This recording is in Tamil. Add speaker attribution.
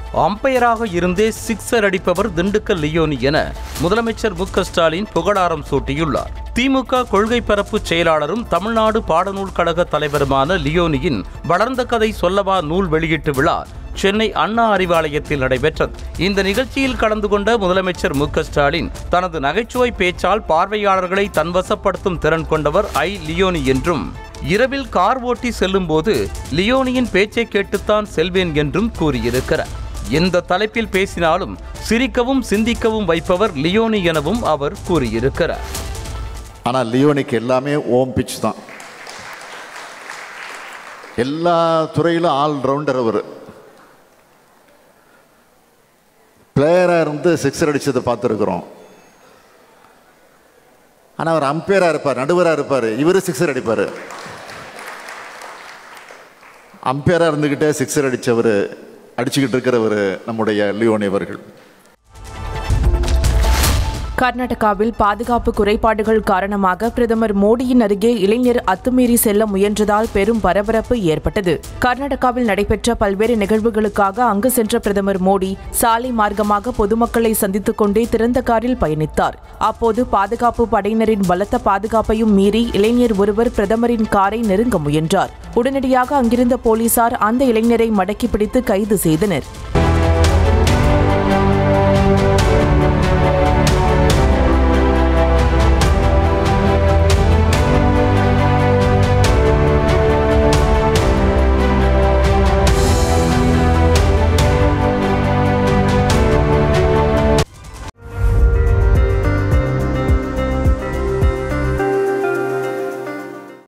Speaker 1: அம்பையராக இருந்தே சிக்ஸர் அடிப்பவர் திண்டுக்கல் லியோனி என முதலமைச்சர் மு க ஸ்டாலின் புகழாரம் சூட்டியுள்ளார் திமுக கொள்கை பரப்பு செயலாளரும் தமிழ்நாடு பாடநூல் கழக தலைவருமான லியோனியின் வளர்ந்த கதை சொல்லவா நூல் வெளியீட்டு விழா சென்னை அண்ணா அறிவாலயத்தில் நடைபெற்றது இந்த நிகழ்ச்சியில் கலந்து கொண்ட முதலமைச்சர் மு க ஸ்டாலின் தனது நகைச்சுவை பேச்சால் பார்வையாளர்களை தன்வசப்படுத்தும் திறன் கொண்டவர் ஐ லியோனி என்றும் இரவில் கார் ஓட்டி செல்லும்போது லியோனியின் பேச்சை கேட்டுத்தான் செல்வேன் என்றும் கூறியிருக்கிறார் எந்த தலைப்பில் பேசினாலும் சிரிக்கவும் சிந்திக்கவும் வைப்பவர் லியோனி எனவும் அவர் கூறியிருக்கிறார்
Speaker 2: ஆனால் லியோனிக்கு எல்லாமே ஓம் பிச் தான் எல்லா துறையிலும் ஆல் ரவுண்டர் அவர் பிளேயராக இருந்து சிக்ஸர் அடிச்சதை பார்த்துருக்குறோம் ஆனால் அவர் அம்பையராக இருப்பார் நடுவராக இருப்பார் இவர் சிக்ஸர் அடிப்பார் அம்பையராக இருந்துக்கிட்டே சிக்ஸர் அடித்தவர் அடிச்சுக்கிட்டு இருக்கிறவர் நம்முடைய லியோனி அவர்கள்
Speaker 3: கர்நாடகாவில் பாதுகாப்பு குறைபாடுகள் காரணமாக பிரதமர் மோடியின் அருகே இளைஞர் அத்துமீறி செல்ல முயன்றதால் பெரும் பரபரப்பு ஏற்பட்டது கர்நாடகாவில் நடைபெற்ற பல்வேறு நிகழ்வுகளுக்காக அங்கு சென்ற பிரதமர் மோடி சாலை மார்க்கமாக பொதுமக்களை சந்தித்துக் கொண்டே திறந்த காரில் பயணித்தார் அப்போது பாதுகாப்பு படையினரின் பலத்த பாதுகாப்பையும் மீறி இளைஞர் ஒருவர் பிரதமரின் காரை நெருங்க முயன்றார் உடனடியாக அங்கிருந்த போலீசார் அந்த இளைஞரை மடக்கி பிடித்து கைது செய்தனர்